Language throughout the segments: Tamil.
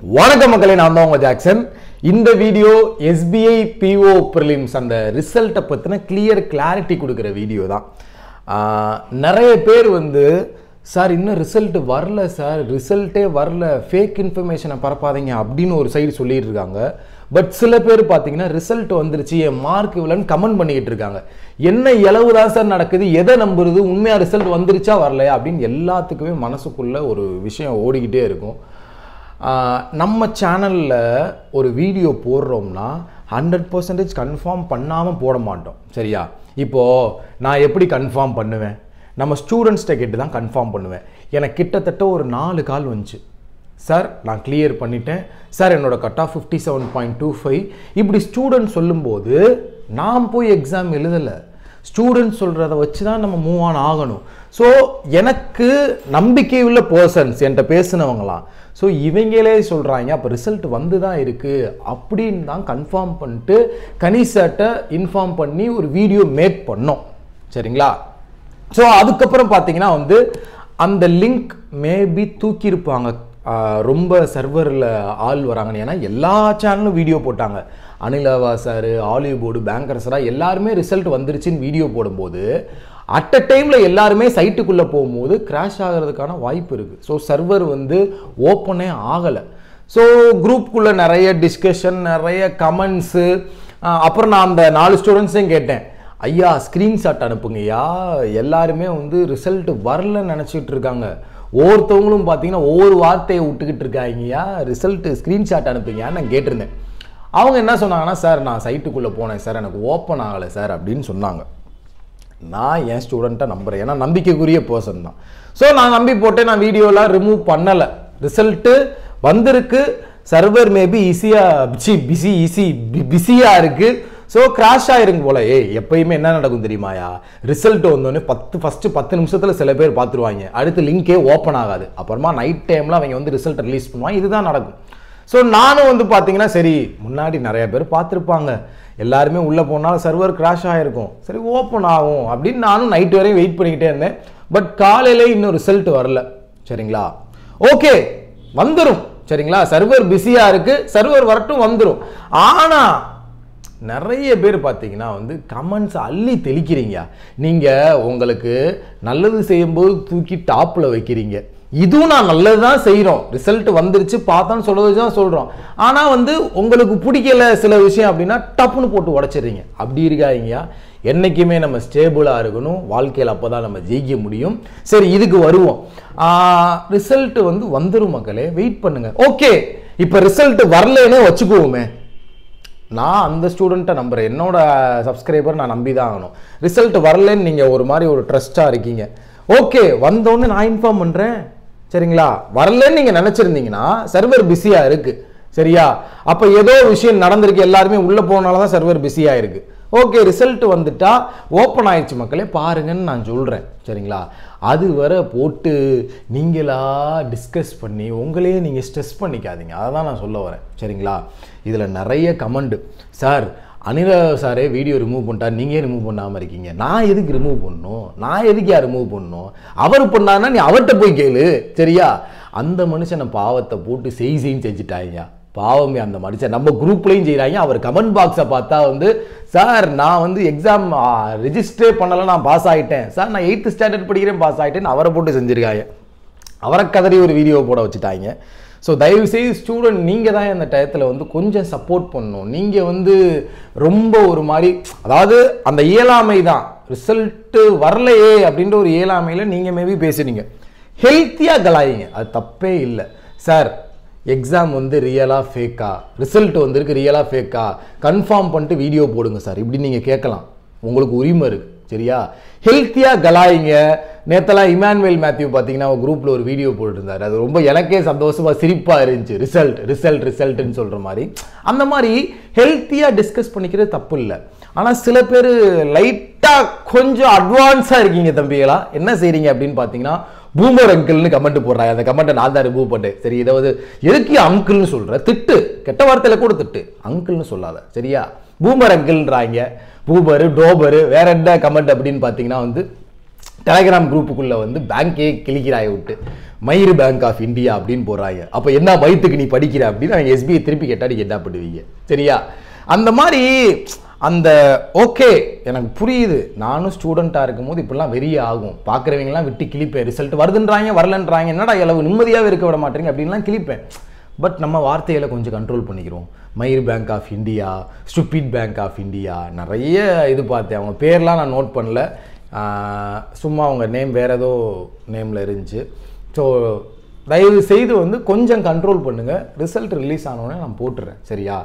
வணக்கம் மக்களே நான் தான் உங்க ஜாக்சன் இந்த வீடியோ எஸ்பிஐ பிஓ ப்ரிலிம்ஸ் அந்த ரிசல்ட்டை பற்றின கிளியர் கிளாரிட்டி கொடுக்குற வீடியோ தான் ஆஹ், நிறைய பேர் வந்து சார் இன்னும் ரிசல்ட் வரல சார் ரிசல்ட்டே வரல ஃபேக் இன்ஃபர்மேஷனை பரப்பாதீங்க அப்படின்னு ஒரு சைடு சொல்லிட்டு இருக்காங்க பட் சில பேர் பார்த்தீங்கன்னா ரிசல்ட் வந்துருச்சு என் மார்க் இவ்வளோன்னு கமெண்ட் பண்ணிக்கிட்டு இருக்காங்க என்ன இளவு தான் சார் நடக்குது எதை நம்புறது உண்மையாக ரிசல்ட் வந்துருச்சா வரலையா அப்படின்னு எல்லாத்துக்குமே மனசுக்குள்ள ஒரு விஷயம் ஓடிக்கிட்டே இருக்கும் ஆஹ் நம்ம சேனலில் ஒரு வீடியோ போடுறோம்னா ஹண்ட்ரட் பர்சன்டேஜ் கன்ஃபார்ம் பண்ணாமல் போட மாட்டோம் சரியா இப்போது நான் எப்படி கன்ஃபார்ம் பண்ணுவேன் நம்ம ஸ்டூடெண்ட்ஸ்கிட்ட கேட்டு தான் கன்ஃபார்ம் பண்ணுவேன் எனக்கு கிட்டத்தட்ட ஒரு நாலு கால் வந்துச்சு சார் நான் கிளியர் பண்ணிட்டேன் சார் என்னோட cut off fifty seven point two five இப்படி ஸ்டூடெண்ட் சொல்லும்போது நான் போய் எக்ஸாம் எழுதலை ஸ்டூடெண்ட் சொல்கிறத வச்சு தான் நம்ம மூவ் ஆன் ஆகணும் ஸோ எனக்கு நம்பிக்கை உள்ள பர்சன்ஸ் என்கிட்ட பேசுனவங்களாம் ஸோ இவங்களே சொல்கிறாங்க அப்போ ரிசல்ட் வந்து தான் இருக்குது அப்படின்னு தான் கன்ஃபார்ம் பண்ணிட்டு கனிசாட்ட இன்ஃபார்ம் பண்ணி ஒரு வீடியோ மேக் பண்ணோம் சரிங்களா ஸோ அதுக்கப்புறம் பார்த்தீங்கன்னா வந்து அந்த லிங்க் மேபி தூக்கியிருப்பாங்க ஆஹ் ரொம்ப சர்வரில் ஆள் வராங்கன்னு ஏன்னா எல்லா சேனலும் வீடியோ போட்டாங்க அனிலவா சார் ஆலிவுட் பேங்கர் சாரா எல்லாருமே ரிசல்ட் வந்துருச்சுன்னு வீடியோ போடும்போது அட் அ டைமில் எல்லாருமே சைட்டுக்குள்ளே போகும்போது கிராஷ் ஆகிறதுக்கான வாய்ப்பு இருக்குது ஸோ சர்வர் வந்து ஓப்பனே ஆகலை ஸோ குரூப்புக்குள்ளே நிறைய டிஸ்கஷன் நிறைய கமெண்ட்ஸு அப்புறம் நான் அந்த நாலு ஸ்டூடெண்ட்ஸையும் கேட்டேன் ஐயா ஸ்க்ரீன்ஷாட் அனுப்புங்கய்யா எல்லாருமே வந்து ரிசல்ட் வரலன்னு நினச்சிட்டு இருக்காங்க ஒவ்வொருத்தவங்களும் பார்த்தீங்கன்னா ஒவ்வொரு வார்த்தையை விட்டுக்கிட்டு இருக்காங்கய்யா ரிசல்ட் ஸ்க்ரீன்ஷாட் அனுப்புங்கயான்னு நான் கேட்டிருந்தேன் அவங்க என்ன சொன்னாங்கன்னா சார் நான் சைட்டுக்குள்ளே போனேன் சார் எனக்கு ஓப்பன் ஆகலை சார் அப்படின்னு சொன்னாங்க நான் என் ஸ்டூடெண்ட்டை நம்புறேன் ஏன்னா நம்பிக்கைக்குரிய பர்சன் தான் ஸோ நான் நம்பி போட்டு நான் வீடியோலாம் ரிமூவ் பண்ணலை ரிசல்ட்டு வந்திருக்கு சர்வர் மேபி ஈஸியாக பிஸி பிஸி ஈஸி பிஸியாக இருக்குது ஸோ கிராஷ் ஆயிருங்க போல ஏய் எப்பயுமே என்ன நடக்கும் தெரியுமாயா ரிசல்ட் வந்தோடனே பத்து ஃபஸ்ட்டு பத்து நிமிஷத்தில் சில பேர் பார்த்துருவாங்க அடுத்து லிங்கே ஓப்பன் ஆகாது அப்புறமா நைட் டைமில் அவங்க வந்து ரிசல்ட் ரிலீஸ் பண்ணுவாங்க இதுதான் நடக்கும் ஸோ நானும் வந்து பார்த்தீங்கன்னா சரி முன்னாடி நிறைய பேர் பார்த்துருப்பாங்க எல்லாருமே உள்ளே போனால் சர்வர் கிராஷ் ஆகிருக்கும் சரி ஓப்பன் ஆகும் அப்படின்னு நானும் நைட் வரையும் வெயிட் பண்ணிக்கிட்டே இருந்தேன் பட் காலையில இன்னும் ரிசல்ட் வரல சரிங்களா ஓகே வந்துடும் சரிங்களா சர்வர் பிஸியாக இருக்குது சர்வர் வரட்டும் வந்துடும் ஆனால் நிறைய பேர் பார்த்தீங்கன்னா வந்து கமெண்ட்ஸ் அள்ளி தெளிக்கிறீங்க நீங்கள் உங்களுக்கு நல்லது செய்யும்போது தூக்கி டாப்பில் வைக்கிறீங்க இதுவும் நான் நல்லது தான் செய்கிறோம் ரிசல்ட் வந்துருச்சு பார்த்தான்னு சொல்றது தான் சொல்கிறோம் ஆனால் வந்து உங்களுக்கு பிடிக்கல சில விஷயம் அப்படின்னா டப்புன்னு போட்டு உடச்சிடுறீங்க அப்படி இருக்காங்கயா என்னைக்குமே நம்ம ஸ்டேபிளாக இருக்கணும் வாழ்க்கையில் அப்போ தான் நம்ம ஜெயிக்க முடியும் சரி இதுக்கு வருவோம் ரிசல்ட் வந்து வந்துரும் மக்களே வெயிட் பண்ணுங்க ஓகே இப்போ ரிசல்ட் வரலன்னே வச்சுக்குவோமே நான் அந்த ஸ்டூடெண்ட்டை நம்புறேன் என்னோட சப்ஸ்கிரைபர் நான் நம்பி தான் ஆகணும் ரிசல்ட் வரலன்னு நீங்கள் ஒரு மாதிரி ஒரு ட்ரஸ்ட்டாக இருக்கீங்க ஓகே வந்தோடனே நான் இன்ஃபார்ம் பண்ணுறேன் சரிங்களா வரலன்னு நீங்கள் நினச்சிருந்தீங்கன்னா சர்வர் பிஸியாக இருக்குது சரியா அப்போ ஏதோ விஷயம் நடந்திருக்கு எல்லாருமே உள்ளே போனால தான் சர்வர் பிஸியாக இருக்குது ஓகே ரிசல்ட் வந்துட்டா ஓப்பன் ஆயிடுச்சு மக்களே பாருங்கன்னு நான் சொல்கிறேன் சரிங்களா அது வர போட்டு நீங்களா டிஸ்கஸ் பண்ணி உங்களையே நீங்கள் ஸ்ட்ரெஸ் பண்ணிக்காதீங்க அதை தான் நான் சொல்ல வரேன் சரிங்களா இதில் நிறைய கமெண்ட் சார் அனில சாரே வீடியோ ரிமூவ் பண்ணிட்டா நீங்கள் ரிமூவ் பண்ணாமல் இருக்கீங்க நான் எதுக்கு ரிமூவ் பண்ணணும் நான் எதுக்கு யார் ரிமூவ் பண்ணணும் அவர் பண்ணான்னா நீ அவர்கிட்ட போய் கேளு சரியா அந்த மனுஷனை பாவத்தை போட்டு செய் செய்ன்னு செஞ்சுட்டாங்க பாவமே அந்த மனுஷன் நம்ம குரூப்லேயும் செய்கிறாங்க அவர் கமெண்ட் பாக்ஸை பார்த்தா வந்து சார் நான் வந்து எக்ஸாம் ரெஜிஸ்டரே பண்ணலை நான் பாஸ் ஆகிட்டேன் சார் நான் எயித்து ஸ்டாண்டர்ட் படிக்கிறேன் பாஸ் ஆகிட்டேன்னு அவரை போட்டு செஞ்சுருக்காங்க அவரை கதறி ஒரு வீடியோ போட வச்சுட்டாங்க ஸோ தயவுசெய்து ஸ்டூடெண்ட் நீங்கள் தான் இந்த டயத்தில் வந்து கொஞ்சம் சப்போர்ட் பண்ணணும் நீங்கள் வந்து ரொம்ப ஒரு மாதிரி அதாவது அந்த இயலாமை தான் ரிசல்ட்டு வரலையே அப்படின்ற ஒரு இயலாமையில் நீங்கள் மேபி பேசுறீங்க ஹெல்த்தியாக கலாயிங்க அது தப்பே இல்லை சார் எக்ஸாம் வந்து ரியலாக ஃபேக்கா ரிசல்ட் வந்திருக்கு ரியலாக ஃபேக்கா கன்ஃபார்ம் பண்ணிட்டு வீடியோ போடுங்க சார் இப்படி நீங்கள் கேட்கலாம் உங்களுக்கு உரிமை இருக்குது சரியா ஹெல்த்தியாக கலாயிங்க நேத்தெல்லாம் இமானுவேல் மேத்யூ பார்த்தீங்கன்னா குரூப்பில் ஒரு வீடியோ போட்டுருந்தாரு அது ரொம்ப எனக்கே சந்தோஷமாக சிரிப்பாக இருந்துச்சு ரிசல்ட் ரிசல்ட் ரிசல்ட்னு சொல்கிற மாதிரி அந்த மாதிரி ஹெல்த்தியாக டிஸ்கஸ் பண்ணிக்கிறது தப்பு இல்லை ஆனால் சில பேர் லைட்டாக கொஞ்சம் அட்வான்ஸாக இருக்கீங்க தம்பிகளா என்ன செய்கிறீங்க அப்படின்னு பார்த்தீங்கன்னா பூமர் அங்கிள்னு கமெண்ட் போடுறாங்க அந்த கமெண்ட்டை நான் தான் ரிமூவ் பண்ணேன் சரி இதை வந்து எதுக்கு அங்கிள்னு சொல்ற திட்டு கெட்ட வார்த்தையில கூட திட்டு அங்கிள்னு சொல்லாத சரியா பூமர் அங்கிள்ன்றாங்க பூமரு டோபரு வேற என்ன கமெண்ட் அப்படின்னு பார்த்தீங்கன்னா வந்து டெலகிராம் குரூப்புக்குள்ள வந்து பேங்கே கிளிக்கிறாய விட்டு மயிறு பேங்க் ஆஃப் இந்தியா அப்படின்னு போடுறாங்க அப்போ என்ன வயிற்றுக்கு நீ படிக்கிற அப்படின்னு அவங்க எஸ்பிஐ திருப்பி கேட்டா நீங்க என்ன பண்ணுவீங்க சரியா அந்த மாதிரி அந்த ஓகே எனக்கு புரியுது நானும் ஸ்டூடெண்ட்டாக இருக்கும்போது இப்படிலாம் வெறிய ஆகும் பார்க்குறவங்கலாம் விட்டு கிழிப்பேன் ரிசல்ட் வருதுன்றாங்க வரலன்றாங்க என்னடா எவ்வளவு நிம்மதியாகவே இருக்க விட மாட்டேங்க அப்படின்லாம் கிழிப்பேன் பட் நம்ம வார்த்தைகளை கொஞ்சம் கண்ட்ரோல் பண்ணிக்கிறோம் மயிர் bank of India stupid bank of India நிறைய இது பார்த்தேன் அவங்க பேர்லாம் நான் நோட் பண்ணல ஆஹ் சும்மா அவங்க நேம் வேற ஏதோ நேமில் இருந்துச்சு ஸோ தயவு செய்து வந்து கொஞ்சம் கண்ட்ரோல் பண்ணுங்கள் ரிசல்ட் ரிலீஸ் ஆனோடனே நான் போட்டுறேன் சரியா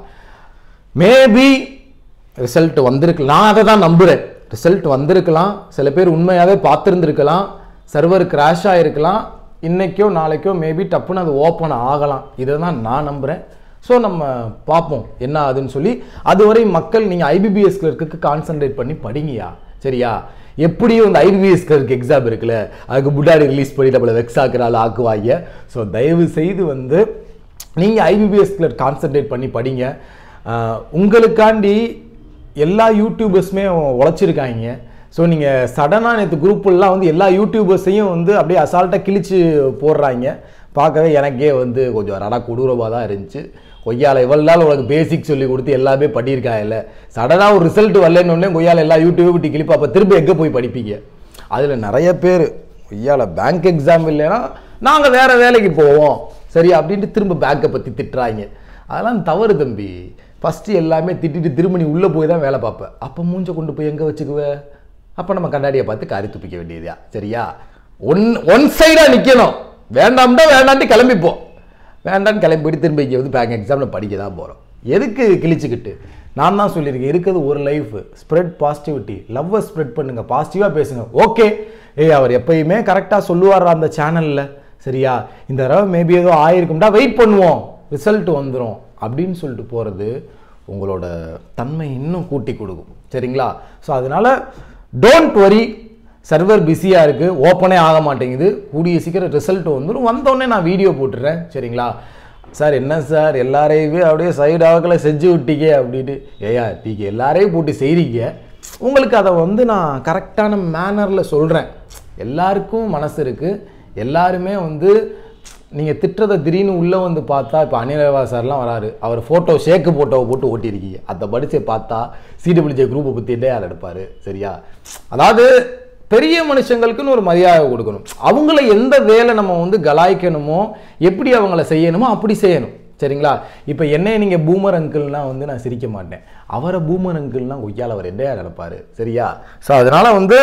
மேபி ரிசல்ட் வந்திருக்கலாம் நான் அதை தான் நம்புகிறேன் ரிசல்ட் வந்திருக்கலாம் சில பேர் உண்மையாகவே பார்த்துருந்துருக்கலாம் சர்வர் கிராஷ் ஆகிருக்கலாம் இன்னைக்கோ நாளைக்கோ மேபி டப்புன்னு அது ஓப்பன் ஆகலாம் இதை தான் நான் நம்புகிறேன் ஸோ நம்ம பார்ப்போம் என்ன ஆகுதுன்னு சொல்லி அதுவரை மக்கள் நீங்கள் ஐபிபிஎஸ் கிளர்க்குக்கு கான்சென்ட்ரேட் பண்ணி படிங்கயா சரியா எப்படியும் இந்த ஐபிஎஸ் கிளர்க் எக்ஸாம் இருக்குல்ல அதுக்கு முன்னாடி ரிலீஸ் பண்ணி நம்மளை வெக்ஸ் ஆக்குறாள் ஆக்குவாங்க ஸோ தயவு செய்து வந்து நீங்கள் ஐபிபிஎஸ் கிளர்க் கான்சென்ட்ரேட் பண்ணி படிங்க ஆஹ் உங்களுக்காண்டி எல்லா யூடியூபர்ஸுமே உழைச்சிருக்காங்க ஸோ நீங்கள் சடனாக நேற்று குரூப்லாம் வந்து எல்லா யூடியூபர்ஸையும் வந்து அப்படியே அசால்ட்டாக கிழிச்சு போடுறாங்க பார்க்கவே எனக்கே வந்து கொஞ்சம் ரடா கொடூரமாக தான் இருந்துச்சு கொய்யால இவ்வளோ நாள் உனக்கு பேசிக் சொல்லி கொடுத்து எல்லாமே பண்ணியிருக்காங்கல்ல சடனாக ஒரு ரிசல்ட் வரலன்னு உடனே கொய்யால எல்லா யூடியூப் விட்டு கிளிப்பா அப்போ திரும்ப எங்கே போய் படிப்பீங்க அதில் நிறைய பேர் கொய்யால பேங்க் எக்ஸாம் இல்லைன்னா நாங்கள் வேற வேலைக்கு போவோம் சரி அப்படின்ட்டு திரும்ப பேங்கை பற்றி திட்டுறாங்க அதெல்லாம் தவறு தம்பி ஃபஸ்ட்டு எல்லாமே திட்டிட்டு திரும்ப நீ உள்ளே போய் தான் வேலை பார்ப்ப அப்போ மூஞ்ச கொண்டு போய் எங்கே வச்சுக்குவ அப்போ நம்ம கண்ணாடியை பார்த்து காரி துப்பிக்க வேண்டியதா சரியா ஒன் ஒன் சைடாக நிற்கணும் வேண்டாம்டா வேண்டான்ட்டு கிளம்பிப்போம் வேண்டான்னு கிளம்பி போயிட்டு திரும்ப இங்கே வந்து பேங்க் எக்ஸாமில் படிக்க தான் போகிறோம் எதுக்கு கிழிச்சுக்கிட்டு நான் தான் சொல்லியிருக்கேன் இருக்கிறது ஒரு லைஃப் ஸ்ப்ரெட் பாசிட்டிவிட்டி லவ்வை ஸ்ப்ரெட் பண்ணுங்க பாசிட்டிவாக பேசுங்க ஓகே ஏய் அவர் எப்பயுமே கரெக்டாக சொல்லுவார் அந்த சேனலில் சரியா இந்த தடவை மேபி ஏதோ ஆயிருக்கும்டா வெயிட் பண்ணுவோம் ரிசல்ட் வந்துடும் அப்படின்னு சொல்லிட்டு போகிறது உங்களோட தன்மை இன்னும் கூட்டி கொடுக்கும் சரிங்களா ஸோ அதனால டோன்ட் வரி சர்வர் பிஸியாக இருக்குது ஓப்பனே ஆக மாட்டேங்குது கூடிய சீக்கிரம் ரிசல்ட் வந்துடும் வந்தோடனே நான் வீடியோ போட்டுறேன் சரிங்களா சார் என்ன சார் எல்லாரையுமே அப்படியே சைடு ஆகல செஞ்சு விட்டீங்க அப்படின்ட்டு ஏயா நீங்கள் எல்லாரையும் போட்டு செய்கிறீங்க உங்களுக்கு அதை வந்து நான் கரெக்டான மேனரில் சொல்கிறேன் எல்லாருக்கும் மனசு இருக்குது எல்லாருமே வந்து நீங்கள் திட்டுறதை திடீர்னு உள்ளே வந்து பார்த்தா இப்போ அனிலவா சார்லாம் வராரு அவர் ஃபோட்டோ ஷேக்கு ஃபோட்டோவை போட்டு ஓட்டியிருக்கீங்க அதை படித்து பார்த்தா சிடபிள்யூஜே குரூப்பை பற்றி யார் எடுப்பார் சரியா அதாவது பெரிய மனுஷங்களுக்குன்னு ஒரு மரியாதை கொடுக்கணும் அவங்கள எந்த வேலை நம்ம வந்து கலாய்க்கணுமோ எப்படி அவங்கள செய்யணுமோ அப்படி செய்யணும் சரிங்களா இப்போ என்னைய நீங்கள் பூமர் அங்கிள்லாம் வந்து நான் சிரிக்க மாட்டேன் அவரை பூமர் அங்கிள்லாம் கொய்யால் அவர் என்னையா நினைப்பாரு சரியா ஸோ அதனால் வந்து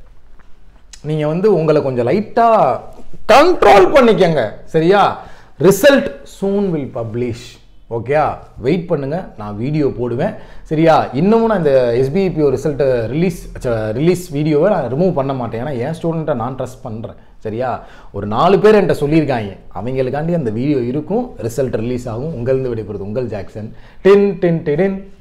நீங்கள் வந்து உங்களை கொஞ்சம் லைட்டாக கண்ட்ரோல் பண்ணிக்கங்க சரியா ரிசல்ட் சூன் வில் பப்ளிஷ் ஓகேயா வெயிட் பண்ணுங்க நான் வீடியோ போடுவேன் சரியா இன்னமும் நான் இந்த எஸ்பிஐபிஓ ரிசல்ட்டை ரிலீஸ் ரிலீஸ் வீடியோவை நான் ரிமூவ் பண்ண மாட்டேன் ஏன்னா என் ஸ்டூடெண்ட்டை நான் ட்ரஸ்ட் பண்ணுறேன் சரியா ஒரு நாலு பேர் என்கிட்ட சொல்லியிருக்காங்க அவங்களுக்காண்டி அந்த வீடியோ இருக்கும் ரிசல்ட் ரிலீஸ் ஆகும் உங்கள்ந்து விடைபெறுது உங்கள் ஜாக்சன் டென் டென் டென்